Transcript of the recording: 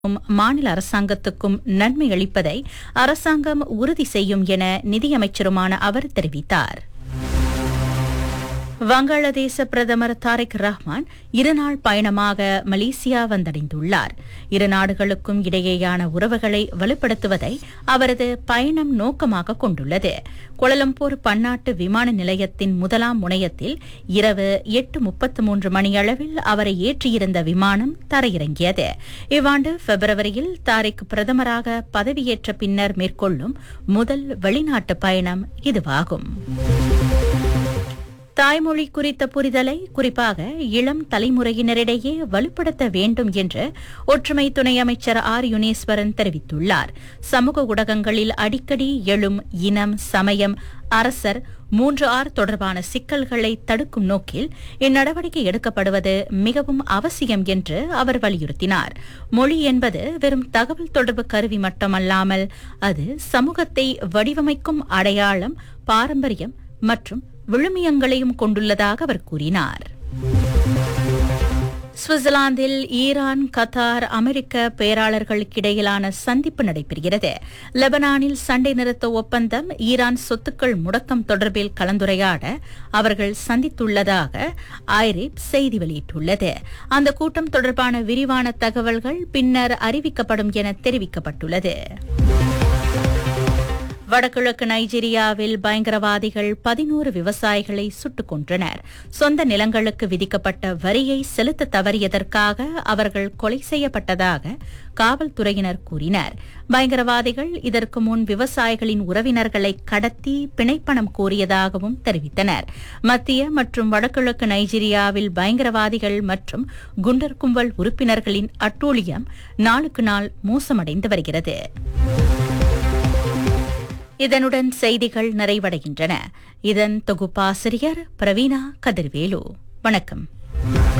மாநில அரசாங்கத்துக்கும் நன்மை அளிப்பதை அரசாங்கம் உறுதி செய்யும் என நிதியமைச்சருமான அவர் தெரிவித்தார் வங்காளதேச பிரதமர் தாரிக் ரஹ்மான் இருநாள் பயணமாக மலேசியா வந்தடைந்துள்ளார் இரு நாடுகளுக்கும் இடையேயான உறவுகளை வலுப்படுத்துவதை அவரது பயணம் நோக்கமாக கொண்டுள்ளது கோலலம்பூர் பன்னாட்டு விமான நிலையத்தின் முதலாம் முனையத்தில் இரவு எட்டு முப்பத்து மூன்று மணியளவில் அவரை ஏற்றியிருந்த விமானம் தரையிறங்கியது இவ்வாண்டு பிப்ரவரியில் தாரிக் பிரதமராக பதவியேற்ற பின்னர் மேற்கொள்ளும் முதல் வெளிநாட்டு பயணம் இதுவாகும் தாய்மொழி குறித்த புரிதலை குறிப்பாக இளம் தலைமுறையினரிடையே வலுப்படுத்த வேண்டும் என்று ஒற்றுமை துணை அமைச்சர் ஆர் யுனேஸ்வரன் தெரிவித்துள்ளார் சமூக ஊடகங்களில் அடிக்கடி எழும் இனம் சமயம் அரசர் மூன்று ஆர் தொடர்பான சிக்கல்களை தடுக்கும் நோக்கில் இந்நடவடிக்கை எடுக்கப்படுவது மிகவும் அவசியம் என்று அவர் வலியுறுத்தினார் மொழி என்பது வெறும் தகவல் தொடர்பு கருவி மட்டுமல்லாமல் அது சமூகத்தை வடிவமைக்கும் அடையாளம் பாரம்பரியம் மற்றும் விழுமியங்களையும் கொண்டுள்ளதாக அவர் கூறினார் சுவிட்சர்லாந்தில் ஈரான் கத்தார் அமெரிக்க பேராளர்களுக்கிடையிலான சந்திப்பு நடைபெறுகிறது லெபனானில் சண்டை நிறுத்த ஒப்பந்தம் ஈரான் சொத்துக்கள் முடக்கம் தொடர்பில் கலந்துரையாட அவர்கள் சந்தித்துள்ளதாக ஐரிப் செய்தி வெளியிட்டுள்ளது அந்த கூட்டம் தொடர்பான விரிவான தகவல்கள் பின்னர் அறிவிக்கப்படும் என தெரிவிக்கப்பட்டுள்ளது வடகிழக்கு நைஜீரியாவில் பயங்கரவாதிகள் பதினோரு விவசாயிகளை சுட்டுக் கொன்றனர் சொந்த நிலங்களுக்கு விதிக்கப்பட்ட வரியை செலுத்த தவறியதற்காக அவர்கள் கொலை செய்யப்பட்டதாக காவல்துறையினர் கூறினர் பயங்கரவாதிகள் இதற்கு முன் விவசாயிகளின் உறவினர்களை கடத்தி பிணைப்பணம் கோரியதாகவும் தெரிவித்தனர் மத்திய மற்றும் வடகிழக்கு நைஜீரியாவில் பயங்கரவாதிகள் மற்றும் குண்டர் கும்பல் உறுப்பினர்களின் அட்டூழியம் நாளுக்கு நாள் மோசமடைந்து வருகிறது இதனுடன் செய்திகள் நிறைவடைகின்றன இதன் தொகுப்பாசிரியர் பிரவீணா கதிர்வேலு வணக்கம்